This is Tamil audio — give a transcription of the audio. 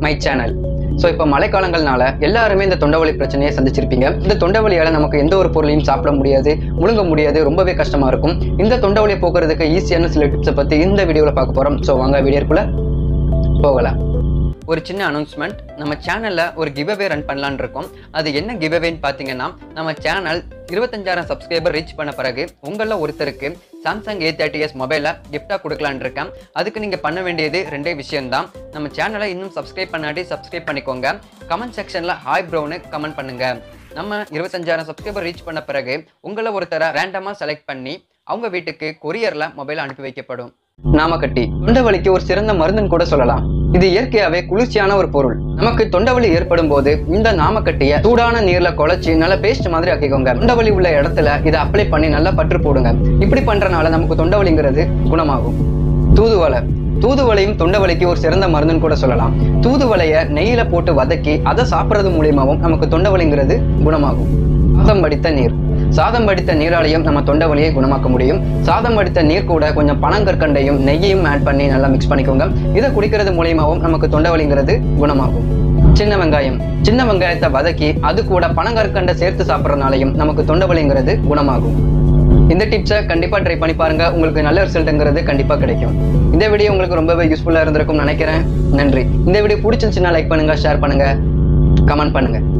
மை சேனல் ஸோ இப்போ மழைக்காலங்கள்னால எல்லாருமே இந்த தொண்டவலி பிரச்சனையை சந்திச்சிருப்பீங்க இந்த தொண்டவலியால நமக்கு எந்த ஒரு பொருளையும் சாப்பிட முடியாது முழுங்க முடியாது ரொம்பவே கஷ்டமா இருக்கும் இந்த தொண்டவலியை போக்குறதுக்கு ஈஸியான சில டிப்ஸை பத்தி இந்த வீடியோவில் பார்க்க போறோம் ஸோ வாங்க வீடியோக்குள்ள போகலாம் ஒரு சின்ன அனௌன்ஸ்மெண்ட் நம்ம சேனலில் ஒரு கிவ்அவே ரன் பண்ணலான்னு இருக்கோம் அது என்ன கிவ்அவேன்னு பார்த்தீங்கன்னா நம்ம சேனல் இருபத்தஞ்சாயிரம் சப்ஸ்கிரைபர் ரீச் பண்ண பிறகு உங்களில் ஒருத்தருக்கு சாம்சங் ஏ தேர்ட்டி எஸ் மொபைலை கிஃப்டாக கொடுக்கலான்னு இருக்கேன் அதுக்கு நீங்கள் பண்ண வேண்டியது ரெண்டே விஷயம்தான் நம்ம சேனலை இன்னும் சப்ஸ்கிரைப் பண்ணாட்டி சப்ஸ்கிரைப் பண்ணிக்கோங்க கமெண்ட் செக்ஷனில் ஹாய் ப்ரோன்னு கமெண்ட் பண்ணுங்க நம்ம இருபத்தஞ்சாயிரம் சப்ஸ்கிரைபர் ரீச் பண்ண பிறகு உங்களை ஒருத்தரை ரேண்டமாக செலக்ட் பண்ணி அவங்க வீட்டுக்கு கொரியரில் மொபைல் அனுப்பி வைக்கப்படும் நாமக்கட்டி தொண்டவலிக்கு ஒரு சிறந்த மருந்துன்னு கூட சொல்லலாம் இது இயற்கையாவே குளிர்ச்சியான ஒரு பொருள் நமக்கு தொண்டவலி ஏற்படும் போது இந்த நாமக்கட்டிய சூடான நீர்ல குழச்சி நல்லா பேஸ்ட் மாதிரி ஆக்கிக்கோங்க தொண்டவலி உள்ள இடத்துல இதை அப்ளை பண்ணி நல்லா பற்று போடுங்க இப்படி பண்றனால நமக்கு தொண்டவலிங்கிறது குணமாகும் தூதுவளை தூதுவளையும் தொண்டவலிக்கு ஒரு சிறந்த மருந்துன்னு கூட சொல்லலாம் தூதுவளைய நெய்யில போட்டு வதக்கி அதை சாப்பிட்றது மூலியமாவும் நமக்கு தொண்டவலிங்கிறது குணமாகும் சாதம் வடித்த நீர் சாதம் வடித்த நீராலையும் நம்ம தொண்டவலியை குணமாக்க முடியும் சாதம் வடித்த நீர் கூட கொஞ்சம் பனங்கற்கண்டையும் நெய்யையும் ஆட் பண்ணி நல்லா மிக்ஸ் பண்ணிக்கோங்க இதை குடிக்கிறது மூலியமாவும் நமக்கு தொண்டவலிங்கிறது குணமாகும் சின்ன வெங்காயம் சின்ன வெங்காயத்தை வதக்கி அது கூட பனங்கற்கண்டை சேர்த்து சாப்பிட்றதுனாலையும் நமக்கு தொண்டவலிங்கிறது குணமாகும் இந்த டிப்ஸை கண்டிப்பாக ட்ரை பண்ணி பாருங்க உங்களுக்கு நல்ல ரிசல்ட்டுங்கிறது கண்டிப்பாக கிடைக்கும் இந்த வீடியோ உங்களுக்கு ரொம்பவே யூஸ்ஃபுல்லாக இருந்திருக்கும்னு நினைக்கிறேன் நன்றி இந்த வீடியோ பிடிச்சிருந்துச்சுன்னா லைக் பண்ணுங்க ஷேர் பண்ணுங்க கமெண்ட் பண்ணுங்க